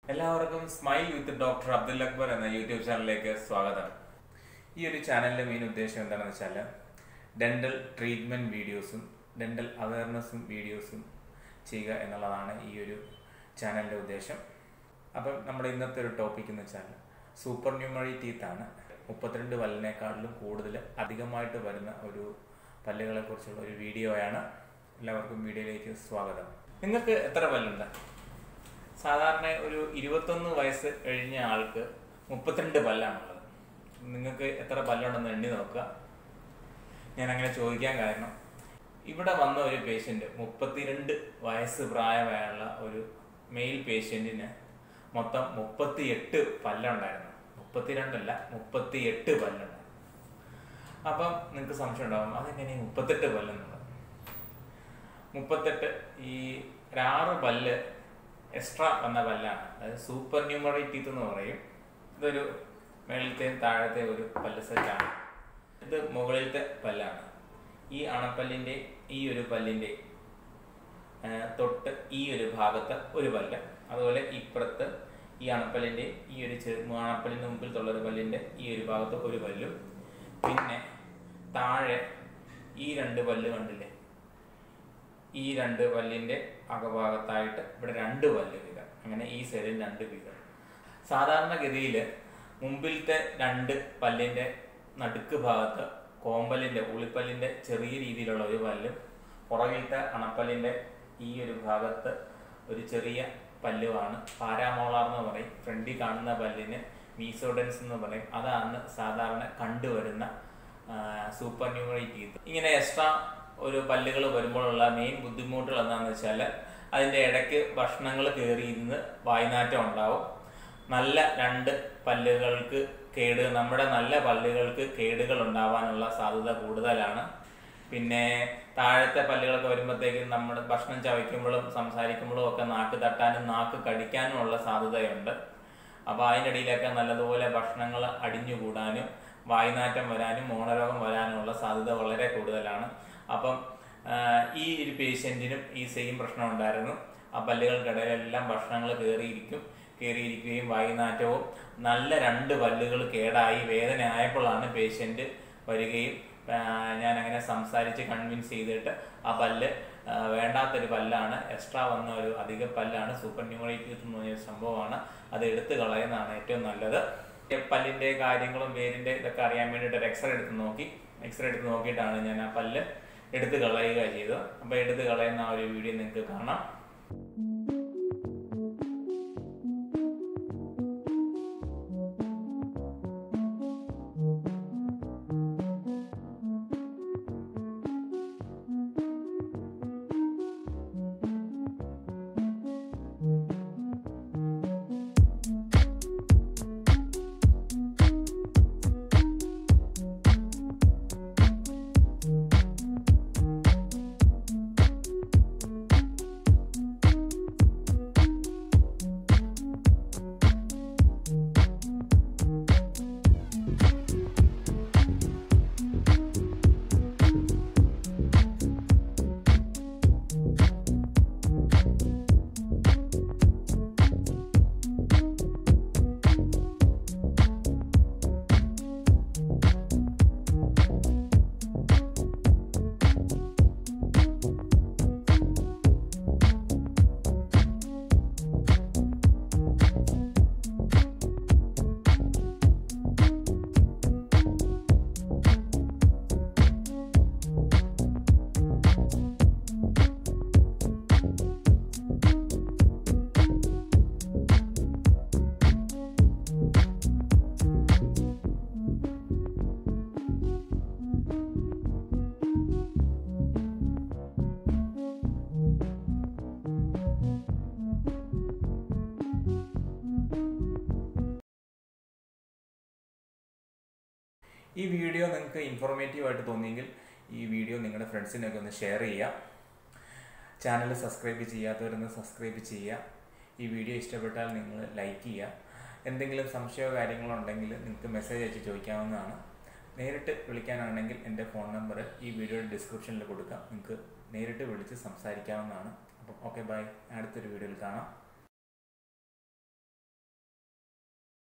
എല്ലാവർക്കും smile with doctor Abdul Akbar എന്ന YouTube ചാനലിലേക്ക് സ്വാഗതം ഈ ഒരു ചാനലിന്റെ മെയിൻ ഉദ്ദേശം എന്താണെന്ന് വെച്ചാൽ ഡെന്റൽ ട്രീറ്റ്മെന്റ് വീഡിയോസും ഡെന്റൽ അവയർനെസ്സും വീഡിയോസും ചെയ്യുക എന്നുള്ളതാണ് ഈ ഒരു ചാനലിന്റെ ഉദ്ദേശം അപ്പം നമ്മുടെ ഇന്നത്തെ ഒരു ടോപ്പിക് എന്ന് വെച്ചാൽ സൂപ്പർ ന്യൂമറി ടീത്താണ് മുപ്പത്തിരണ്ട് പല്ലിനേക്കാളിലും കൂടുതൽ അധികമായിട്ട് വരുന്ന ഒരു പല്ലുകളെ കുറിച്ചുള്ള ഒരു വീഡിയോയാണ് എല്ലാവർക്കും വീഡിയോയിലേക്ക് സ്വാഗതം നിങ്ങൾക്ക് എത്ര പല്ലുണ്ട് സാധാരണ ഒരു ഇരുപത്തൊന്ന് വയസ്സ് കഴിഞ്ഞ ആൾക്ക് മുപ്പത്തിരണ്ട് പല്ലാണുള്ളത് നിങ്ങൾക്ക് എത്ര പല്ലുണ്ടെന്ന് എണ്ണി നോക്കുക ഞാൻ അങ്ങനെ ചോദിക്കാൻ കാരണം ഇവിടെ വന്ന ഒരു പേഷ്യൻ്റ് മുപ്പത്തിരണ്ട് വയസ്സ് പ്രായമായുള്ള ഒരു മെയിൽ പേഷ്യൻറ്റിന് മൊത്തം മുപ്പത്തിയെട്ട് പല്ലുണ്ടായിരുന്നു മുപ്പത്തിരണ്ടല്ല മുപ്പത്തിയെട്ട് പല്ലുണ്ടായിരുന്നു അപ്പം നിങ്ങൾക്ക് സംശയം ഉണ്ടാവും അതെങ്ങനെ മുപ്പത്തെട്ട് പല്ലെന്നുള്ളത് മുപ്പത്തെട്ട് ഈ ഒരു ആറ് പല്ല് എക്സ്ട്രാ വന്ന പല്ലാണ് അതായത് സൂപ്പർ ന്യൂമറി ടീത്ത് എന്ന് പറയും ഇതൊരു മേളത്തെയും താഴത്തെ ഒരു പല്ല് സെറ്റാണ് ഇത് മുകളിലത്തെ പല്ലാണ് ഈ അണപ്പല്ലിൻ്റെ ഈ ഒരു പല്ലിൻ്റെ തൊട്ട് ഈ ഒരു ഭാഗത്ത് ഒരു പല്ല് അതുപോലെ ഇപ്പുറത്ത് ഈ അണപ്പല്ലിൻ്റെ ഈ ഒരു ചെറു അണപ്പല്ലിൻ്റെ മുമ്പിലത്തുള്ള ഒരു പല്ലിൻ്റെ ഈ ഒരു ഭാഗത്ത് ഒരു പല്ലും പിന്നെ താഴെ ഈ രണ്ട് പല്ല് കണ്ടില്ലേ ഈ രണ്ട് പല്ലിന്റെ അകഭാഗത്തായിട്ട് ഇവിടെ രണ്ട് പല്ല് വീതം അങ്ങനെ ഈ സൈഡിൽ രണ്ട് വീതം സാധാരണഗതിയിൽ മുമ്പിലത്തെ രണ്ട് പല്ലിന്റെ നടുക്ക് ഭാഗത്ത് കോമ്പലിന്റെ ഉളിപ്പല്ലിന്റെ ചെറിയ രീതിയിലുള്ള ഒരു പല്ലും പുറകിലത്തെ അണപ്പല്ലിന്റെ ഈ ഒരു ഭാഗത്ത് ഒരു ചെറിയ പല്ലുമാണ് പാരാമോളാർ എന്ന് പറയും ഫ്രണ്ടിൽ കാണുന്ന പല്ലിന് മീസോഡൻസ് എന്ന് പറയും അതാണ് സാധാരണ കണ്ടുവരുന്ന സൂപ്പർ ന്യൂമറി ടീത്ത് ഇങ്ങനെ എക്സ്ട്രാ ഒരു പല്ലുകൾ വരുമ്പോഴുള്ള മെയിൻ ബുദ്ധിമുട്ടുകൾ എന്താണെന്ന് വെച്ചാൽ അതിൻ്റെ ഇടയ്ക്ക് ഭക്ഷണങ്ങൾ കയറിയിരുന്ന് വായ്നാറ്റം ഉണ്ടാവും നല്ല രണ്ട് പല്ലുകൾക്ക് കേട് നമ്മുടെ നല്ല പല്ലുകൾക്ക് കേടുകൾ ഉണ്ടാവാനുള്ള സാധ്യത കൂടുതലാണ് പിന്നെ താഴത്തെ പല്ലുകളൊക്കെ വരുമ്പോഴത്തേക്കും നമ്മൾ ഭക്ഷണം ചവയ്ക്കുമ്പോഴും സംസാരിക്കുമ്പോഴും ഒക്കെ നാക്ക് തട്ടാനും നാക്ക് കടിക്കാനും ഉള്ള സാധ്യതയുണ്ട് അപ്പോൾ അതിനിടയിലൊക്കെ നല്ലതുപോലെ ഭക്ഷണങ്ങൾ അടിഞ്ഞുകൂടാനും വായുനാറ്റം വരാനും മോണരോഗം വരാനുമുള്ള സാധ്യത വളരെ കൂടുതലാണ് അപ്പം ഈ ഒരു പേഷ്യൻറ്റിനും ഈ സെയിം പ്രശ്നം ഉണ്ടായിരുന്നു ആ പല്ലുകൾക്കിടയിലെല്ലാം ഭക്ഷണങ്ങൾ കയറിയിരിക്കും കയറിയിരിക്കുകയും വായുനാറ്റവും നല്ല രണ്ട് പല്ലുകൾ കേടായി വേദന ആയപ്പോഴാണ് പേഷ്യൻ്റ് വരികയും ഞാൻ അങ്ങനെ സംസാരിച്ച് കൺവിൻസ് ചെയ്തിട്ട് ആ പല്ല് വേണ്ടാത്തൊരു പല്ലാണ് എക്സ്ട്രാ വന്ന ഒരു അധിക പല്ലാണ് സൂപ്പർ ന്യൂമറേറ്റീവ് എന്ന് പറഞ്ഞ സംഭവമാണ് അത് എടുത്തു കളയുന്നതാണ് ഏറ്റവും നല്ലത് പല്ലിൻ്റെ കാര്യങ്ങളും വേരിൻ്റെ ഇതൊക്കെ അറിയാൻ വേണ്ടിയിട്ട് ഒരു എക്സ്റേ എടുത്ത് നോക്കി എക്സ്റേ എടുത്ത് നോക്കിയിട്ടാണ് ഞാൻ ആ പല്ല് എടുത്ത് കളയുക ചെയ്തത് അപ്പോൾ എടുത്ത് കളയുന്ന ആ ഒരു വീഡിയോ നിങ്ങൾക്ക് കാണാം ഈ വീഡിയോ നിങ്ങൾക്ക് ഇൻഫോർമേറ്റീവ് ആയിട്ട് തോന്നിയെങ്കിൽ ഈ വീഡിയോ നിങ്ങളുടെ ഫ്രണ്ട്സിനൊക്കെ ഒന്ന് ഷെയർ ചെയ്യുക ചാനൽ സബ്സ്ക്രൈബ് ചെയ്യാത്തവരൊന്ന് സബ്സ്ക്രൈബ് ചെയ്യുക ഈ വീഡിയോ ഇഷ്ടപ്പെട്ടാൽ നിങ്ങൾ ലൈക്ക് ചെയ്യുക എന്തെങ്കിലും സംശയമോ കാര്യങ്ങളോ ഉണ്ടെങ്കിൽ നിങ്ങൾക്ക് മെസ്സേജ് അയച്ച് ചോദിക്കാവുന്നതാണ് നേരിട്ട് വിളിക്കാനാണെങ്കിൽ എൻ്റെ ഫോൺ നമ്പർ ഈ വീഡിയോയുടെ ഡിസ്ക്രിപ്ഷനിൽ കൊടുക്കാം നിങ്ങൾക്ക് നേരിട്ട് വിളിച്ച് സംസാരിക്കാവുന്നതാണ് അപ്പം ഓക്കെ ബൈ അടുത്തൊരു വീഡിയോയിൽ കാണാം